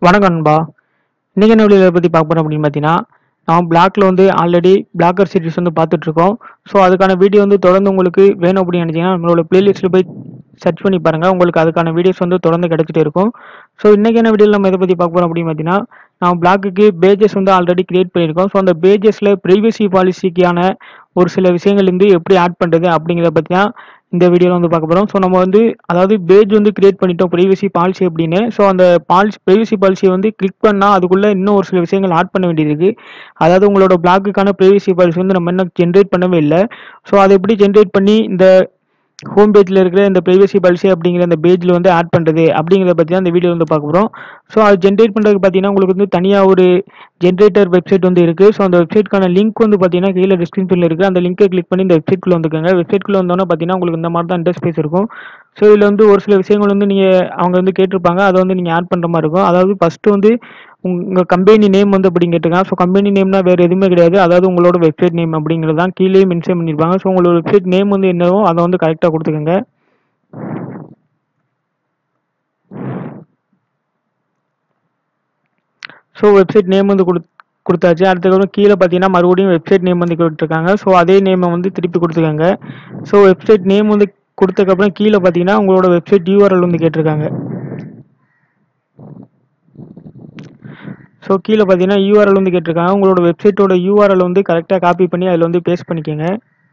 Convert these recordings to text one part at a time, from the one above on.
வணக்கம் நண்பா இன்றைக்கி என்ன வீடியோவில் பற்றி பார்க்க போகிறோம் அப்படின்னு பார்த்தீங்கன்னா நான் பிளாக்ல வந்து ஆல்ரெடி பிளாக்கர் சீரிஸ் வந்து பார்த்துட்ருக்கோம் ஸோ அதுக்கான வீடியோ வந்து தொடர்ந்து உங்களுக்கு வேணும் அப்படின்னு நினச்சிங்கன்னா நம்மளோட பிளேலிஸ்ட்டில் போய் சர்ச் பண்ணி பாருங்கள் உங்களுக்கு அதுக்கான வீடியோஸ் வந்து தொடர்ந்து கிடச்சிட்டே இருக்கும் ஸோ இன்றைக்கி என்ன வீடியோவில் நம்ம எதை பற்றி பார்க்க போகிறோம் அப்படின்னு பார்த்தீங்கன்னா நான் பிளாக்குக்கு பேஜஸ் வந்து ஆல்ரெடி கிரியேட் பண்ணியிருக்கோம் ஸோ அந்த பேஜஸில் ப்ரைவசி பாலிசிக்கான ஒரு சில விஷயங்கள் வந்து எப்படி ஆட் பண்ணுறது அப்படிங்கிறத பற்றி தான் இந்த வீடியோவில் வந்து பார்க்க போகிறோம் ஸோ நம்ம வந்து அதாவது பேஜ் வந்து கிரியேட் பண்ணிட்டோம் ப்ரைவசி பாலிசி அப்படின்னு ஸோ அந்த பாலிசி ப்ரைவசி பாலிசியை வந்து கிளிக் பண்ணால் அதுக்குள்ளே இன்னும் ஒரு சில விஷயங்கள் ஆட் பண்ண வேண்டியது இருக்குது அதாவது உங்களோட பிளாக்குக்கான ப்ரைவசி பாலிசி வந்து நம்ம இன்னும் ஜென்ரேட் பண்ணவே இல்லை ஸோ அதை எப்படி ஜென்ரேட் பண்ணி இந்த ஹோம் பேஜில் இருக்கிற இந்த ப்ரைவசி பாலிசி அப்படிங்கிற அந்த பேஜில் வந்து ஆட் பண்ணுறது அப்படிங்கிறத பற்றி தான் இந்த வீடியோ வந்து பார்க்க போகிறோம் ஸோ அது ஜென்ரேட் பண்ணுறதுக்கு பார்த்தீங்கன்னா உங்களுக்கு வந்து தனியாக ஒரு ஜென்ரேட்டர் வெப்சைட் வந்து இருக்குது ஸோ அந்த வெப்சைட்க்கான லிங்க் வந்து பார்த்தீங்கன்னா கீழே டிஸ்கிரிப்ஷனில் இருக்குது அந்த லிங்கை கிளிக் பண்ணி இந்த வெப்சைட்குள்ளே வந்துக்கோங்க வெப்சைட்குள்ளே வந்தோன்னே பார்த்தீங்கன்னா உங்களுக்கு இந்த மாதிரி தான் இன்டர்ஸ்பேஸ் இருக்கும் ஸோ இதில் வந்து ஒரு சில விஷயங்கள் வந்து நீங்கள் அவங்க வந்து கேட்டிருப்பாங்க அதை வந்து நீங்கள் ஆட் பண்ணுற மாதிரி இருக்கும் அதாவது ஃபஸ்ட்டு வந்து உங்கள் கம்பெனி நேம் வந்து அப்படின்னு கேட்டிருக்காங்க ஸோ கம்பெனி நேம்னா வேறு எதுவுமே கிடையாது அதாவது உங்களோட வெப்சைட் நேம் அப்படிங்கிறது தான் கீழே மென்ஷன் பண்ணியிருப்பாங்க ஸோ உங்களோட வெப்சைட் நேம் வந்து என்னவோ அதை வந்து கரெக்டாக கொடுத்துக்கோங்க ஸோ வெப்சைட் நேம் வந்து கொடு கொடுத்தாச்சு அடுத்ததுக்கப்புறம் கீழே பார்த்தீங்கன்னா மறுபடியும் வெப்சைட் நேம் வந்து கொடுத்துருக்காங்க ஸோ அதே நேமை வந்து திருப்பி கொடுத்துக்கோங்க ஸோ வெப்சைட் நேம் வந்து கொடுத்ததுக்கப்புறம் கீழே பார்த்தீங்கன்னா உங்களோட வெப்சைட் யூஆர்எல் வந்து கேட்டிருக்காங்க ஸோ கீழே பார்த்தீங்கன்னா யூஆர்எல் வந்து கேட்டிருக்காங்க உங்களோட வெப்சைட்டோட யூஆர்எல் வந்து கரெக்டாக காப்பி பண்ணி அதில் வந்து பேஸ்ட் பண்ணிக்கோங்க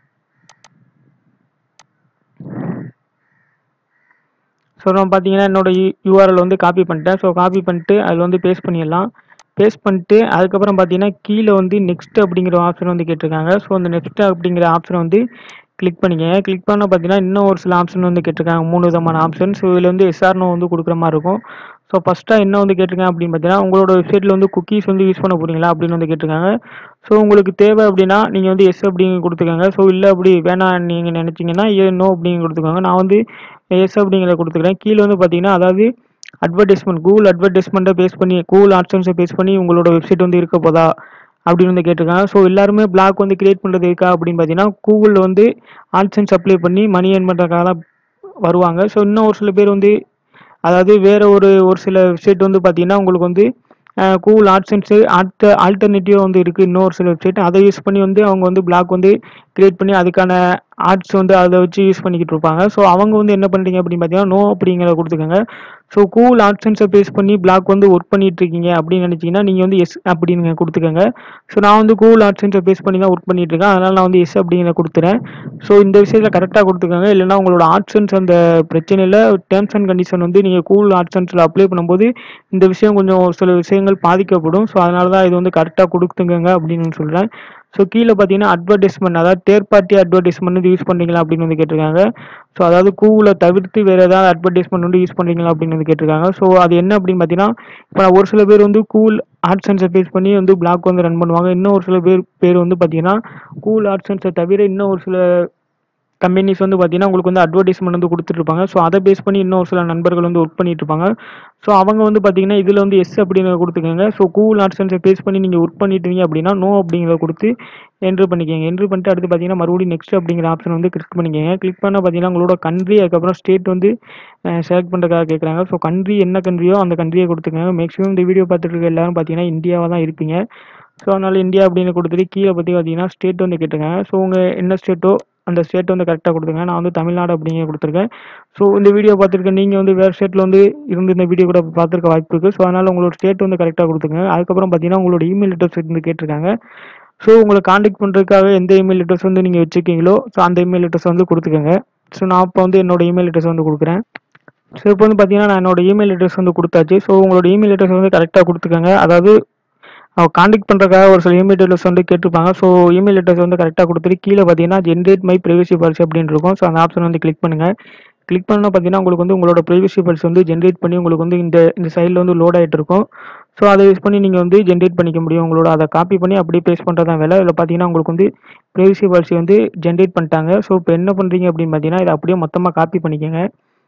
ஸோ நான் பார்த்தீங்கன்னா என்னோட யூஆர்எல் வந்து காப்பி பண்ணிட்டேன் ஸோ காப்பி பண்ணிட்டு அதில் வந்து பேஸ்ட் பண்ணிடலாம் பேஸ்ட் பண்ணிட்டு அதுக்கப்புறம் பார்த்தீங்கன்னா கீழே வந்து நெக்ஸ்ட் அப்படிங்கிற ஆப்ஷன் வந்து கேட்டிருக்காங்க ஸோ அந்த நெக்ஸ்ட் அப்படிங்கிற ஆப்ஷனை வந்து கிளிக் பண்ணிக்கங்க கிளிக் பண்ண பார்த்தீங்கன்னா இன்னும் ஒரு சில ஆப்ஷன் வந்து கேட்டிருக்காங்க மூணு விதமான ஆப்ஷன் ஸோ இதில் வந்து எஸ்ஆர்னோ வந்து கொடுக்குற மாதிரி இருக்கும் ஸோ ஃபஸ்ட்டாக என்ன வந்து கேட்டிருக்காங்க அப்படின்னு பார்த்தீங்கன்னா உங்களோட வெப்சைட்டில் வந்து குக்கீஸ் வந்து யூஸ் பண்ண போகிறீங்களா அப்படின்னு வந்து கேட்டிருக்காங்க ஸோ உங்களுக்கு தேவை அப்படின்னா நீங்கள் வந்து எஸ் அப்படிங்க கொடுத்துக்கோங்க ஸோ இல்லை அப்படி வேணாம் நீங்கள் நினச்சிங்கன்னா ஏ நோ அப்படிங்க கொடுத்துக்கோங்க நான் வந்து எஸ் அப்படிங்கிறத கொடுத்துக்கிறேன் கீழே வந்து பார்த்தீங்கன்னா அதாவது அட்வர்டைஸ்மெண்ட் கூகுள் அட்வர்டைஸ்மெண்ட்டை பேஸ் பண்ணி கூகுள் ஆட்சன்ஸை பேஸ் பண்ணி உங்களோட வெப்சைட் வந்து இருக்க போதா அப்படின்னு வந்து கேட்டிருக்காங்க ஸோ எல்லாருமே பிளாக் வந்து கிரியேட் பண்ணுறது இருக்கா அப்படின்னு பார்த்தீங்கன்னா கூகுளில் வந்து ஆட்சன்ஸ் அப்ளை பண்ணி மணி ஏர்ன் பண்ணுறதுக்காக தான் வருவாங்க ஸோ இன்னும் ஒரு சில பேர் வந்து அதாவது வேற ஒரு ஒரு சில வெப்சைட் வந்து பார்த்தீங்கன்னா உங்களுக்கு வந்து கூகுள் ஆட்சன்ஸு ஆல்ட ஆல்டர்னேட்டிவாக வந்து இருக்குது இன்னொரு சில வெப்சைட் அதை யூஸ் பண்ணி வந்து அவங்க வந்து பிளாக் வந்து கிரியேட் பண்ணி அதுக்கான ஆர்ட்ஸ் வந்து அதை வச்சு யூஸ் பண்ணிக்கிட்டு இருப்பாங்க ஸோ அவங்க வந்து என்ன பண்ணுறீங்க அப்படின்னு பார்த்தீங்கன்னா நோ அப்படிங்கிறத கொடுத்துக்கோங்க ஸோ கூகுள் ஆட்சன்ஸை பேஸ் பண்ணி பிளாக் வந்து ஒர்க் பண்ணிட்டு இருக்கீங்க அப்படின்னு நினச்சிங்கன்னா நீங்கள் வந்து எஸ் அப்படின்னு கொடுத்துக்கோங்க ஸோ நான் வந்து கூகுள் ஆட்சன்ஸை பேஸ் பண்ணி தான் ஒர்க் பண்ணிட்டு இருக்கேன் அதனால் நான் வந்து எஸ் அப்படிங்கிற கொடுத்துறேன் ஸோ இந்த விஷயத்தில் கரெக்டாக கொடுத்துக்கோங்க இல்லைனா உங்களோட ஆட்சன்ஸ் அந்த பிரச்சனையில் டேர்ம்ஸ் அண்ட் கண்டிஷன் வந்து நீங்கள் கூகுள் ஆட்சன்ஸில் அப்ளை பண்ணும்போது இந்த விஷயம் கொஞ்சம் சில விஷயங்கள் பாதிக்கப்படும் ஸோ அதனால தான் இது வந்து கரெக்டாக கொடுத்துக்கோங்க அப்படின்னு சொல்கிறேன் ஸோ கீழே பார்த்தீங்கன்னா அட்வர்டைஸ்மெண்ட் அதாவது தேர்ட் பார்ட்டி அட்வர்டைஸ்மெண்ட் வந்து யூஸ் பண்ணுறீங்களா அப்படின்னு வந்து கேட்டிருக்காங்க ஸோ அதாவது கூகுளை தவிர்த்து வேறு ஏதாவது அட்வர்டைஸ்மெண்ட் வந்து யூஸ் பண்ணுறீங்களா அப்படின்னு வந்து கேட்டிருக்காங்க ஸோ அது என்ன அப்படின்னு பார்த்தீங்கன்னா இப்போ ஒரு சில பேர் வந்து கூகுள் ஆட்சன்ஸை பேஸ் பண்ணி வந்து பிளாக் வந்து ரன் பண்ணுவாங்க இன்னும் ஒரு சில பேர் பேர் வந்து பார்த்தீங்கன்னா கூகுள் ஆட்சன்ஸை தவிர இன்னும் ஒரு சில கம்பெனிஸ் வந்து பார்த்தீங்கன்னா உங்களுக்கு வந்து அட்வர்டைஸ்மெண்ட் வந்து கொடுத்துட்ருப்பாங்க ஸோ அதை பேஸ் பண்ணி இன்னும் சில நண்பர்கள் வந்து ஒர்க் பண்ணிட்டு இருப்பாங்க ஸோ அவங்க வந்து பார்த்தீங்கன்னா இதில் வந்து எஸ் அப்படின்னு கொடுத்துக்கோங்க ஸோ கூகுள் ஆட்சன்ஸை பேஸ் பண்ணி நீங்கள் ஒர்க் பண்ணிட்டீங்க அப்படின்னா நோ அப்படிங்கிறத கொடுத்து என்ட்ரு பண்ணிக்கோங்க என்ட்ரு பண்ணிட்டு அடுத்து பார்த்தீங்கன்னா மறுபடியும் நெக்ஸ்ட் அப்படிங்கிற ஆப்ஷன் வந்து கிளிக் பண்ணிக்கோங்க கிளிக் பண்ணால் பார்த்தீங்கன்னா உங்களோட கண்ட்ரி அதுக்கப்புறம் ஸ்டேட் வந்து செலக்ட் பண்ணுறதுக்காக கேட்குறாங்க ஸோ கண்ட்ரி என்ன கண்ட்ரியோ அந்த கண்ட்ரியை கொடுத்துக்கோங்க மேக்ஸிமம் இந்த வீடியோ பார்த்துட்டு இருக்க எல்லாரும் பார்த்தீங்கன்னா இந்தியாவாக தான் இருப்பீங்க ஸோ அதனால் இந்தியா அப்படின்னு கொடுத்துட்டு கீழே பற்றி பார்த்தீங்கன்னா ஸ்டேட் வந்து கேட்டுருக்காங்க ஸோ உங்கள் என்ன ஸ்டேட்டோ அந்த ஸ்டேட் வந்து கரெக்டாக கொடுத்துருங்க நான் வந்து தமிழ்நாடு அப்படிங்கிற கொடுத்துருக்கேன் ஸோ இந்த வீடியோ பார்த்துருக்க நீங்கள் வந்து வேறு ஸ்டேட்டில் வந்து இருந்து இந்த வீடியோ கூட பார்த்துருக்க வாய்ப்பு இருக்குது ஸோ அதனால் உங்களோட ஸ்டேட் வந்து கரெக்டாக கொடுத்துங்க அதுக்கப்புறம் பார்த்தீங்கன்னா உங்களோட இமெயில் அட்ரஸ் வந்து கேட்டிருக்காங்க ஸோ உங்களை காண்டாக்ட் பண்ணுறதுக்காக எந்த இமெயில் அட்ரஸ் வந்து நீங்கள் வச்சுருக்கீங்களோ ஸோ அந்த இமெயில் அட்ரஸ் வந்து கொடுத்துக்கோங்க ஸோ நான் இப்போ வந்து என்னோட இமெயில் அட்ரஸ் வந்து கொடுக்குறேன் ஸோ இப்போ வந்து பார்த்தீங்கன்னா நான் என்னோட இமெயில் அட்ரஸ் வந்து கொடுத்தாச்சு ஸோ உங்களோட இமெயில் அட்ரஸ் வந்து கரெக்டாக கொடுத்துக்கோங்க அதாவது காண்டாக்ட் பண்ணுறதுக்காக ஒரு சில இமெயில் அட்ரஸ் வந்து கேட்டிருப்பாங்க ஸோ இமெயில் அட்ரஸ் வந்து கரெக்டாக கொடுத்துட்டு கீழே பார்த்தீங்கன்னா ஜென்ரேட் மை ப்ரைவசி பாலிசி அப்படின்னு இருக்கும் ஸோ அந்த ஆப்ஷன் வந்து கிளிக் பண்ணுங்கள் கிளிக் பண்ணால் பார்த்தீங்கன்னா உங்களுக்கு வந்து உங்களோட ப்ரைவசி பாலிசி வந்து ஜென்ரேட் பண்ணி உங்களுக்கு வந்து இந்த இந்த சைடில் வந்து லோட் ஆகிட்டு இருக்கும் ஸோ அதை யூஸ் பண்ணி நீங்கள் வந்து ஜென்ரேட் பண்ணிக்க முடியும் உங்களோட அதை காப்பி பண்ணி அப்படியே பேஸ்ட் பண்ணுறது தான் வேலை இதில் பார்த்தீங்கன்னா உங்களுக்கு வந்து ப்ரைவசி பாலிசி வந்து ஜென்ரேட் பண்ணிட்டாங்க ஸோ இப்போ என்ன பண்ணுறீங்க அப்படின்னு பார்த்தீங்கன்னா இதை அப்படியே மொத்தமாக காப்பி பண்ணிக்கோங்க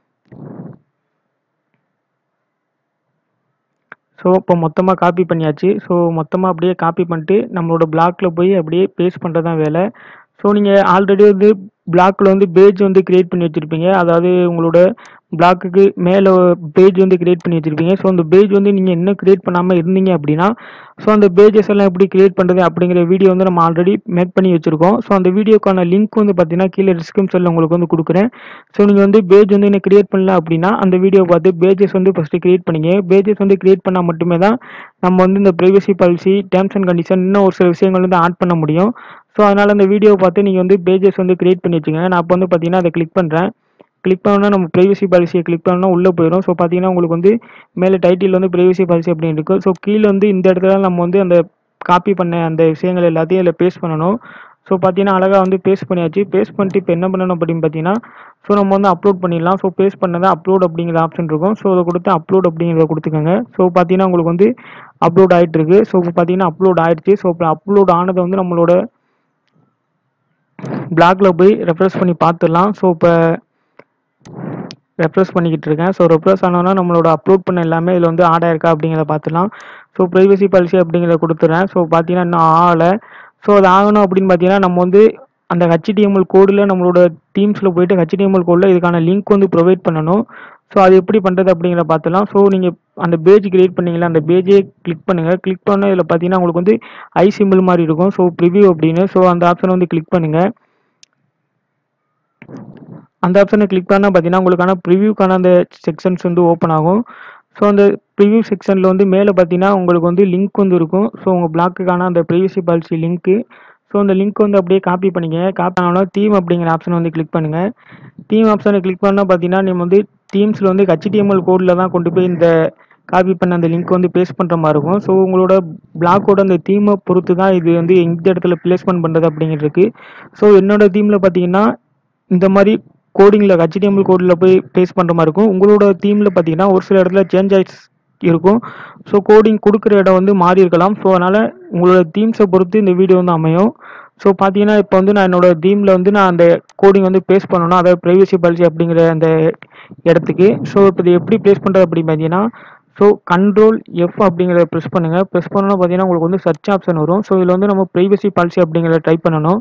ஸோ இப்போ மொத்தமாக காப்பி பண்ணியாச்சு ஸோ மொத்தமாக அப்படியே காப்பி பண்ணிட்டு நம்மளோட பிளாக்ல போய் அப்படியே பேஸ்ட் பண்ணுறது தான் வேலை ஸோ நீங்கள் ஆல்ரெடி வந்து பிளாக்ல வந்து பேஜ் வந்து கிரியேட் பண்ணி வச்சுருப்பீங்க அதாவது உங்களோட பிளாக்குக்கு மேலே பேஜ் வந்து கிரியேட் பண்ணி வச்சுருப்பீங்க ஸோ அந்த பேஜ் வந்து நீங்கள் இன்னும் கிரியேட் பண்ணாமல் இருந்தீங்க அப்படின்னா ஸோ அந்த பேஜஸ் எல்லாம் எப்படி கிரியேட் பண்ணுறது அப்படிங்கிற வீடியோ வந்து நம்ம ஆல்ரெடி மேக் பண்ணி வச்சுருக்கோம் ஸோ அந்த வீடியோக்கான லிங்க் வந்து பார்த்தீங்கன்னா கீழே டிஸ்கிரிப்ஷனில் உங்களுக்கு வந்து கொடுக்குறேன் ஸோ நீங்கள் வந்து பேஜ் வந்து இன்னும் கிரியேட் பண்ணல அப்படின்னா அந்த வீடியோ பார்த்து பேஜஸ் வந்து ஃபஸ்ட்டு கிரியேட் பண்ணிங்க பேஜஸ் வந்து கிரியேட் பண்ணால் மட்டுமே தான் நம்ம வந்து இந்த privacy policy terms and condition இன்னும் ஒரு சில விஷயங்கள் வந்து ஆட் பண்ண முடியும் ஸோ அதனால் அந்த வீடியோ பார்த்து நீங்கள் வந்து பேஜஸ் வந்து கிரியேட் பண்ணி வச்சுங்க நான் இப்போ வந்து பார்த்தீங்கன்னா அதை கிளிக் பண்ணுறேன் கிளிக் பண்ணோன்னா நம்ம ப்ரைவசி பாலிசியை கிளிக் பண்ணோன்னா உள்ளே போயிடும் ஸோ பார்த்தீங்கன்னா உங்களுக்கு வந்து மேலே டைட்டில் வந்து ப்ரைவசி பாலிசி அப்படின்னு இருக்கும் ஸோ கீழே வந்து இந்த இடத்துல நம்ம வந்து அந்த காப்பி பண்ண அந்த விஷயங்கள் எல்லாத்தையும் இதில் பேஸ்ட் பண்ணணும் ஸோ பார்த்தீங்கன்னா அழகாக வந்து பேஸ்ட் பண்ணியாச்சு பேஸ்ட் பண்ணிட்டு இப்போ என்ன பண்ணணும் அப்படின்னு பார்த்தீங்கன்னா ஸோ நம்ம வந்து அப்லோட் பண்ணிடலாம் ஸோ பேஸ்ட் பண்ணதை அப்லோட் அப்படிங்கிற ஆப்ஷன் இருக்கும் ஸோ அதை கொடுத்து அப்லோட் அப்படிங்கிறத கொடுத்துக்கோங்க ஸோ பார்த்தீங்கன்னா உங்களுக்கு வந்து அப்லோட் ஆகிட்டு இருக்கு ஸோ இப்போ பார்த்தீங்கன்னா அப்லோட் ஆயிடுச்சு ஸோ இப்போ அப்லோட் ஆனதை வந்து நம்மளோட பிளாக்ல போய் ரெஃப்ரெஷ் பண்ணி பார்த்துடலாம் ஸோ இப்போ ரெஃப்ரெஷ் பண்ணிக்கிட்டு இருக்கேன் ஸோ ரெஃப்ரெஷ் ஆனோன்னா நம்மளோட அப்லோட் பண்ண எல்லாமே இதில் வந்து ஆட் ஆயிருக்கா அப்படிங்கிறத பார்த்துலாம் ஸோ ப்ரைவசி பாலிசி அப்படிங்கிறத கொடுத்துறேன் ஸோ பார்த்தீங்கன்னா இன்னும் ஆகலை ஸோ அது ஆகணும் அப்படின்னு பார்த்தீங்கன்னா நம்ம வந்து அந்த ஹெச்டிஎம்எல் கோடில் நம்மளோட டீம்ஸில் போயிட்டு ஹெச்டிஎம்எல் கோடில் இதுக்கான லிங்க் வந்து ப்ரொவைட் பண்ணணும் ஸோ அது எப்படி பண்ணுறது அப்படிங்கிற பார்த்துலாம் ஸோ நீங்கள் அந்த பேஜ் கிரியேட் பண்ணீங்களா அந்த பேஜே கிளிக் பண்ணுங்கள் கிளிக் பண்ண இதில் பார்த்தீங்கன்னா உங்களுக்கு வந்து ஐ சிம்பிள் மாதிரி இருக்கும் ஸோ ப்ரிவ்யூ அப்படின்னு ஸோ அந்த ஆப்ஷனை வந்து கிளிக் பண்ணுங்கள் அந்த ஆப்ஷனை கிளிக் பண்ணால் பார்த்தீங்கன்னா உங்களுக்கான ப்ரிவ்யூக்கான அந்த செக்ஷன்ஸ் வந்து ஓப்பன் ஆகும் ஸோ அந்த ப்ரிவ்யூ செக்ஷனில் வந்து மேலே பார்த்தீங்கன்னா உங்களுக்கு வந்து லிங்க் வந்து இருக்கும் ஸோ உங்கள் பிளாக்குக்கான அந்த ப்ரைவசி பாலிசி லிங்க்கு ஸோ அந்த லிங்க் வந்து அப்படியே காப்பி பண்ணிக்க காப்பி ஆனோன்னா தீம் அப்படிங்கிற ஆப்ஷனை வந்து கிளிக் பண்ணுங்கள் தீம் ஆப்ஷனை கிளிக் பண்ணால் பார்த்தீங்கன்னா நீங்கள் வந்து டீம்ஸில் வந்து ஹெச்டிஎம்எல் கோடில் தான் கொண்டு போய் இந்த காப்பி பண்ண அந்த லிங்க் வந்து பேஸ்ட் பண்ணுற மாதிரி இருக்கும் ஸோ உங்களோட பிளாக்கோட அந்த தீமை பொறுத்து தான் இது வந்து எந்த இடத்துல பிளேஸ்மெண்ட் பண்ணுறது அப்படிங்கிறது இருக்குது ஸோ என்னோட தீமில் பார்த்தீங்கன்னா இந்த மாதிரி கோடிங்கில் ஹெச்டிஎம்எல் கோடில் போய் பேஸ்ட் பண்ணுற மாதிரி இருக்கும் உங்களோட தீமில் பார்த்தீங்கன்னா ஒரு சில இடத்துல சேஞ்ச் ஆகி இருக்கும் ஸோ கோடிங் கொடுக்குற இடம் வந்து மாறி இருக்கலாம் ஸோ அதனால் உங்களோட தீம்ஸை பொறுத்து இந்த வீடியோ வந்து அமையும் ஸோ பார்த்தீங்கன்னா இப்போ வந்து நான் என்னோட தீமில் வந்து நான் அந்த கோடிங் வந்து பேஸ்ட் பண்ணணும் அதாவது ப்ரைவசி பாலிசி அப்படிங்கிற அந்த இடத்துக்கு ஸோ இப்போ இது எப்படி ப்ளேஸ் பண்ணுறது அப்படின்னு பார்த்தீங்கன்னா ஸோ கண்ட்ரோல் எஃப் அப்படிங்கிறத ப்ரெஸ் பண்ணுங்கள் ப்ரெஸ் பண்ணோன்னா பார்த்தீங்கன்னா உங்களுக்கு வந்து சர்ச் ஆப்ஷன் வரும் ஸோ இதில் வந்து நம்ம ப்ரைவசி பாலிசி அப்படிங்கிறத டைப் பண்ணணும்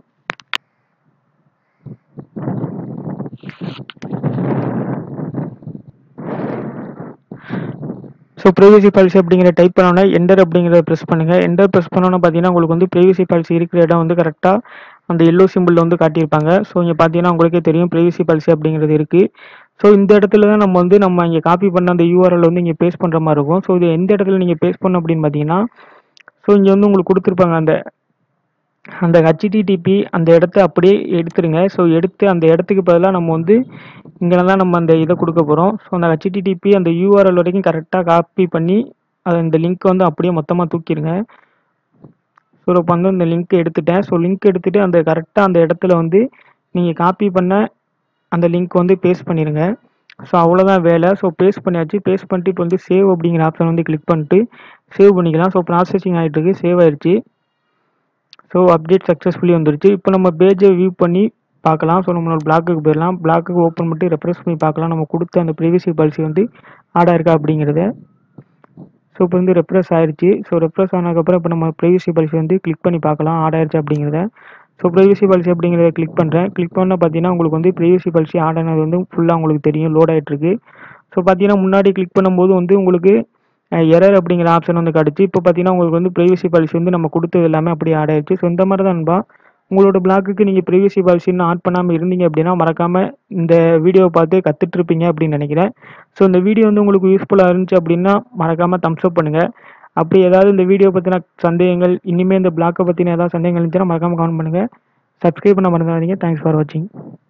ஸோ ப்ரைவசி பாலிசி அப்படிங்கிற டைப் பண்ணோன்னா என்டர் அப்படிங்கிறத ப்ரெஸ் பண்ணுங்கள் என்டர் ப்ரெஸ் பண்ணோன்னா பார்த்தீங்கன்னா உங்களுக்கு வந்து ப்ரைவசி பாலிசி இருக்கிற இடம் வந்து கரெக்டாக அந்த எல்லோ சிம்பிளில் வந்து காட்டியிருப்பாங்க ஸோ இங்கே பார்த்தீங்கன்னா உங்களுக்கே தெரியும் ப்ரைவசி பாலிசி அப்படிங்கிறது இருக்குது ஸோ இந்த இடத்துல தான் நம்ம வந்து நம்ம இங்கே காப்பி பண்ண அந்த யூஆர்எல் வந்து இங்கே பேஸ்ட் பண்ணுற மாதிரி இருக்கும் ஸோ இது எந்த இடத்துல நீங்கள் பேஸ்ட் பண்ணணும் அப்படின்னு பார்த்தீங்கன்னா ஸோ இங்கே வந்து உங்களுக்கு கொடுத்துருப்பாங்க அந்த அந்த ஹச்டிடிபி அந்த இடத்த அப்படியே எடுத்துருங்க ஸோ எடுத்து அந்த இடத்துக்கு பதிலாக நம்ம வந்து இங்கெல்லாம் நம்ம அந்த இதை கொடுக்க போகிறோம் ஸோ அந்த ஹச்டிடிபி அந்த யூஆர்எல் வரைக்கும் கரெக்டாக காப்பி பண்ணி அதை இந்த லிங்க் வந்து அப்படியே மொத்தமாக தூக்கிடுங்க ஸோ இப்போ வந்து இந்த லிங்க் எடுத்துட்டேன் ஸோ லிங்க் எடுத்துகிட்டு அந்த கரெக்டாக அந்த இடத்துல வந்து நீங்கள் காப்பி பண்ண அந்த லிங்க் வந்து பேஸ்ட் பண்ணிடுங்க ஸோ அவ்வளோதான் வேலை ஸோ பேஸ்ட் பண்ணியாச்சு பேஸ்ட் பண்ணிட்டு இப்போ வந்து சேவ் அப்படிங்கிற ஆப்ஷன் வந்து கிளிக் பண்ணிட்டு சேவ் பண்ணிக்கலாம் ஸோ ப்ராசஸிங் ஆகிட்டு இருக்கு சேவ் ஆயிடுச்சு ஸோ அப்டேட் சக்ஸஸ்ஃபுல்லி வந்துருச்சு இப்போ நம்ம பேஜை வியூ பண்ணி பார்க்கலாம் ஸோ நம்மளோட பிளாக்குக்கு போயிடலாம் பிளாக்குக்கு ஓப்பன் பண்ணிட்டு ரெஃப்ரெஷ் பண்ணி பார்க்கலாம் நம்ம கொடுத்த அந்த ப்ரைவசி பாலிசி வந்து ஆடாக இருக்கா அப்படிங்கிறத ஸோ இப்போ வந்து ரெஃப்ரெஷ் ஆயிடுச்சு ஸோ ரெஃப்ரெஷ் ஆனதுக்கப்புறம் இப்போ நம்ம ப்ரைவசி பாலிசி வந்து கிளிக் பண்ணி பார்க்கலாம் ஆட் ஆயிடுச்சு அப்படிங்கிறத ஸோ ப்ரைவசி பாலிசி அப்படிங்கிறத கிளிக் பண்ணுறேன் கிளிக் பண்ணால் பார்த்தீங்கன்னா உங்களுக்கு வந்து ப்ரைவசி பாலிசி ஆட் ஆனது வந்து ஃபுல்லாக உங்களுக்கு தெரியும் லோட் ஆகிட்டு இருக்கு ஸோ பார்த்தீங்கன்னா முன்னாடி கிளிக் பண்ணும்போது வந்து உங்களுக்கு எரர் அப்படிங்கிற ஆப்ஷன் வந்து கிடச்சி இப்போ பார்த்தீங்கன்னா உங்களுக்கு வந்து ப்ரைவசி பாலிசி வந்து நம்ம கொடுத்தது எல்லாமே அப்படியே ஆட் ஆயிடுச்சு ஸோ இந்த மாதிரி தான் நண்பா உங்களோட பிளாக்குக்கு நீங்கள் ப்ரைவசி பாலிசி இன்னும் ஆட் பண்ணாமல் இருந்தீங்க அப்படின்னா மறக்காமல் இந்த வீடியோவை பார்த்து கற்றுட்டு இருப்பீங்க அப்படின்னு நினைக்கிறேன் ஸோ இந்த வீடியோ வந்து உங்களுக்கு யூஸ்ஃபுல்லாக இருந்துச்சு அப்படின்னா மறக்காமல் தம்ஸ் அப் பண்ணுங்கள் அப்படி ஏதாவது இந்த வீடியோ பற்றின சந்தேகங்கள் இனிமேல் இந்த பிளாக்கை பற்றின ஏதாவது சந்தேகங்கள் இருந்துச்சுன்னா மறக்காமல் கமெண்ட் பண்ணுங்கள் சப்ஸ்கிரைப் பண்ண மறந்துடாதீங்க தேங்க்ஸ் ஃபார் வாட்சிங்